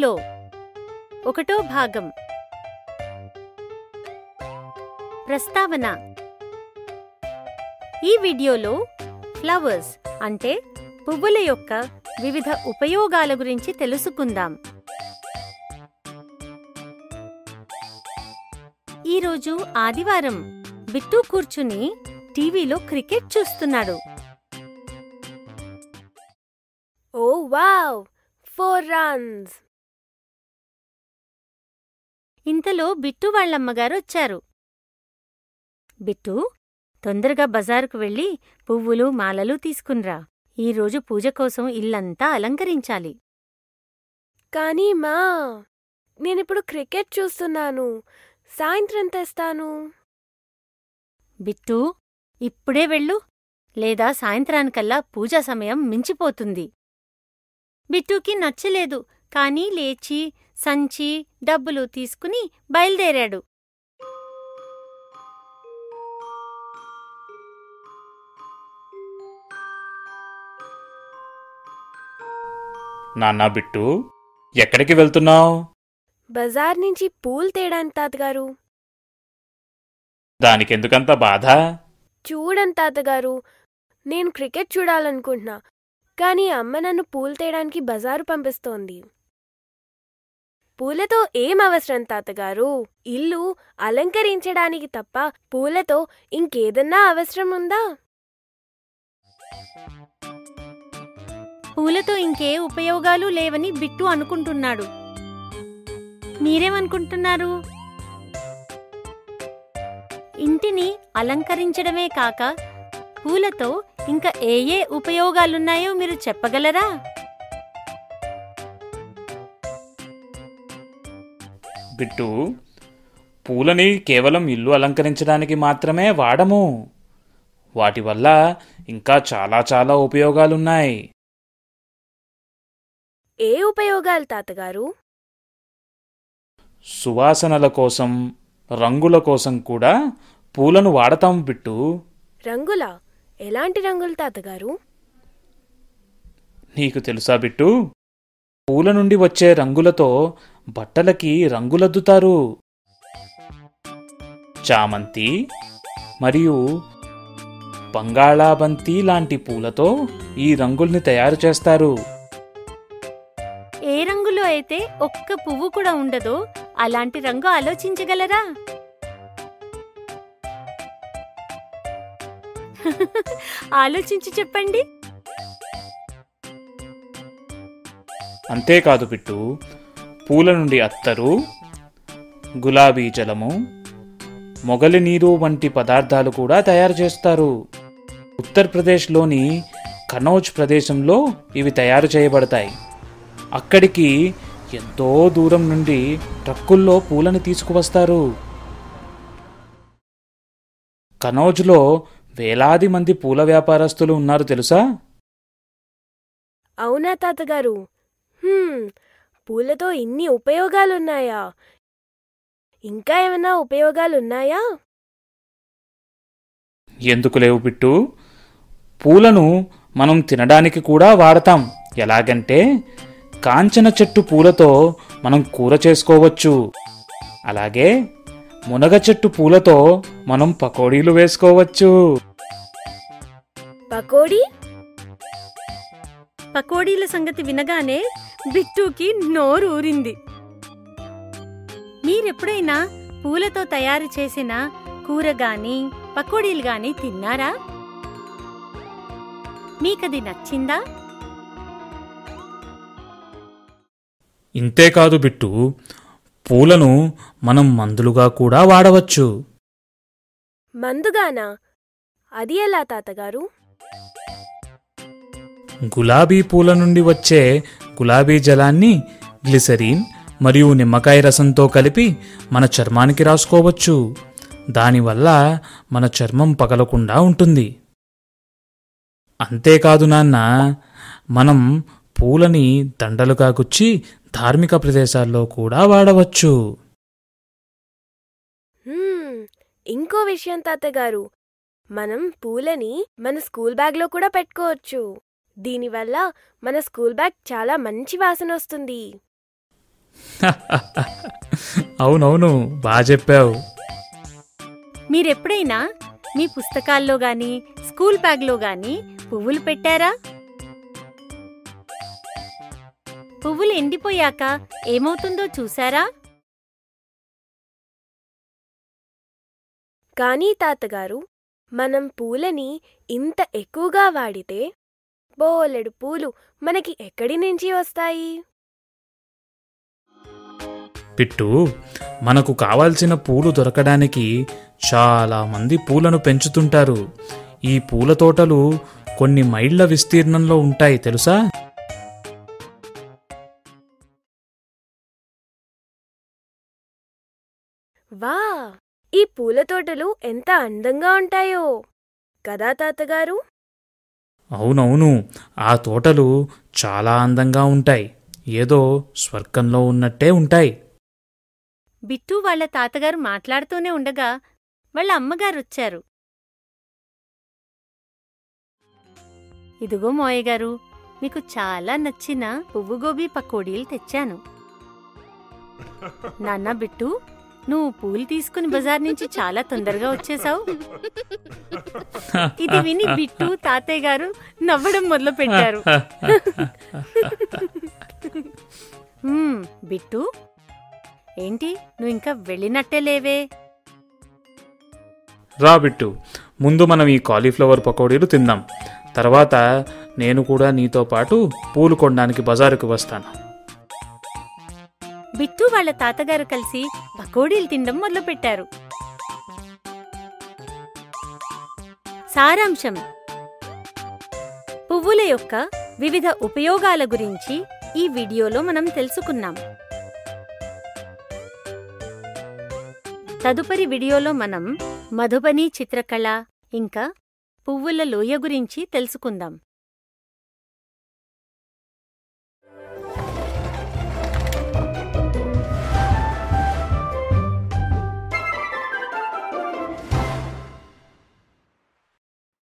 పువ్వులో ఒకటో భాగం ప్రస్తావన ఈ వీడియోలో ఫ్లవర్స్ అంటే పువ్వుల యొక్క వివిధ ఉపయోగాల గురించి తెలుసుకుందాం ఈరోజు ఆదివారం బిట్టు కూర్చుని టీవీలో క్రికెట్ చూస్తున్నాడు ఓ వావ్ ఫోర్ రన్స్ ఇంతలో బిట్టు వాళ్ళమ్మగారు వచ్చారు బిట్టు తొందరగా బజారుకు వెళ్ళి పువ్వులు మాలలు తీసుకున్రా ఈరోజు పూజ కోసం ఇల్లంతా అలంకరించాలి కానీ మా నేనిప్పుడు క్రికెట్ చూస్తున్నాను సాయంత్రం తెస్తాను బిట్టు ఇప్పుడే వెళ్ళు లేదా సాయంత్రానికల్లా పూజా సమయం మించిపోతుంది బిట్టుకి నచ్చలేదు కానీ లేచి సంచి డబ్బులు తీసుకుని బయలుదేరాడు నాన్నా బిట్టు ఎక్కడికి వెళ్తున్నావు బజార్ నుంచి పూలు తేడానికి తాతగారు దానికెందుకంత బాధ చూడండి తాతగారు నేను క్రికెట్ చూడాలనుకుంటున్నా కానీ అమ్మ నన్ను పూలు తేయడానికి బజారు పంపిస్తోంది పూలతో ఏం అవసరం తాతగారు ఇల్లు అలంకరించడానికి తప్ప పూలతో ఇంకేదన్నా అవసరం ఉందా పూలతో ఇంకే ఉపయోగాలు లేవని బిట్టు అనుకుంటున్నాడు మీరేమనుకుంటున్నారు ఇంటిని అలంకరించడమే కాక పూలతో ఇంకా ఏ ఏ ఉపయోగాలున్నాయో మీరు చెప్పగలరా బిట్టు పూలని కేవలం ఇల్లు అలంకరించడానికి మాత్రమే వాడము వాటి వల్ల ఇంకా చాలా చాలా ఉపయోగాలున్నాయి ఏ ఉపయోగాలు తాతగారు సువాసనల కోసం రంగుల కోసం కూడా పూలను వాడతాం బిట్టు రంగులా ఎలాంటి రంగులు తాతగారు నీకు తెలుసా బిట్టు పూల నుండి వచ్చే రంగులతో బట్టలకి రంగులద్దుతారు చామంతి మరియు బంగాళాబంతి లాంటి పూలతో ఈ రంగుల్ని తయారు చేస్తారు ఏ రంగులో అయితే ఒక్క పువ్వు కూడా ఉండదో అలాంటి రంగు ఆలోచించగలరా ఆలోచించి చెప్పండి అంతేకాదు బిట్టు పూల నుండి అత్తరు గులాబీ జలము మొగలి నీరు వంటి పదార్థాలు కూడా తయారు చేస్తారు ఉత్తరప్రదేశ్లోని కనౌజ్ ప్రదేశంలో ఇవి తయారు చేయబడతాయి అక్కడికి ఎంతో దూరం నుండి ట్రక్కుల్లో పూలను తీసుకువస్తారు కనౌజ్లో వేలాది మంది పూల వ్యాపారస్తులు ఉన్నారు తెలుసా అవునా తాతగారు హ్మ్, పూలతో ఇన్ని ఉపయోగాలున్నాయా ఇంకా ఏమైనా ఉపయోగాలున్నాయా ఎందుకు లేవు బిట్టు పూలను మనం తినడానికి కూడా వాడతాం ఎలాగంటే కాంచన చెట్టు పూలతో మనం కూర చేసుకోవచ్చు అలాగే మునగ చెట్టు పూలతో మనం పకోడీలు వేసుకోవచ్చు పకోడీ పకోడీల సంగతి వినగానే బిట్టుకి నోరు ఊరింది మీరెప్పుడైనా పూలతో తయారు చేసిన కూర గాని పకోడీలు గాని తిన్నారా మీకది నచ్చిందా ఇంతేకాదు బిట్టు పూలను మనం మందులుగా కూడా వాడవచ్చు మందుగానా అది ఎలా తాతగారు గులాబీ పూల నుండి వచ్చే గులాబీ జలాన్ని గ్లిసరీన్ మరియు నిమ్మకాయ రసంతో కలిపి మన చర్మానికి రాసుకోవచ్చు దానివల్ల మన చర్మం పగలకుండా ఉంటుంది అంతేకాదు నాన్న మనం పూలని దండలుగా గుచ్చి ధార్మిక ప్రదేశాల్లో కూడా వాడవచ్చు హ్మ్, ఇంకో విషయం తాతగారు మనం పూలని మన స్కూల్ బ్యాగ్లో కూడా పెట్టుకోవచ్చు దీనివల్ల మన స్కూల్ బ్యాగ్ చాలా మంచి వాసన వస్తుంది అవునవును బాగా చెప్పావు మీరెప్పుడైనా మీ పుస్తకాల్లో గాని స్కూల్ బ్యాగ్లో గాని పువ్వులు పెట్టారా పువ్వులు ఎండిపోయాక ఏమవుతుందో చూసారా కానీ తాతగారు మనం పూలని ఇంత ఎక్కువగా వాడితే బోలెడు పూలు మనకి ఎక్కడి నుంచి వస్తాయి పిట్టు మనకు కావాల్సిన పూలు దొరకడానికి చాలా మంది పూలను పెంచుతుంటారు ఈ పూల తోటలు కొన్ని మైళ్ళ విస్తీర్ణంలో ఉంటాయి తెలుసా వా ఈ పూల తోటలు ఎంత అందంగా ఉంటాయో కదా తాతగారు అవునవును ఆ తోటలు చాలా అందంగా ఉంటాయి ఏదో స్వర్గంలో ఉన్నట్టే ఉంటాయి బిట్టు వాళ్ళ తాతగారు మాట్లాడుతూనే ఉండగా వాళ్ళ అమ్మగారు వచ్చారు ఇదిగో మోయ గారు మీకు చాలా నచ్చిన పువ్వు గోబీ పకోడీలు తెచ్చాను నాన్న బిట్టు నువ్వు పూలు తీసుకుని బజార్ నుంచి చాలా తొందరగా వచ్చేసావు ఇది విని బిట్టు తాతయ్య గారు నవ్వడం మొదలు పెట్టారు "మ్మ్, బిట్టు ఏంటి నువ్వు ఇంకా వెళ్ళినట్టే లేవే రా బిట్టు ముందు మనం ఈ కాలీఫ్లవర్ పకోడీలు తిందాం తర్వాత నేను కూడా నీతో పాటు పూలు కొనడానికి బజారుకు వస్తాను బిట్టు వాళ్ళ తాతగారు కలిసి పకోడీలు తినడం మొదలుపెట్టారు సారాంశం పువ్వుల యొక్క వివిధ ఉపయోగాల గురించి ఈ వీడియోలో మనం తెలుసుకున్నాం తదుపరి వీడియోలో మనం మధుబని చిత్రకళ ఇంకా పువ్వుల లోయ గురించి తెలుసుకుందాం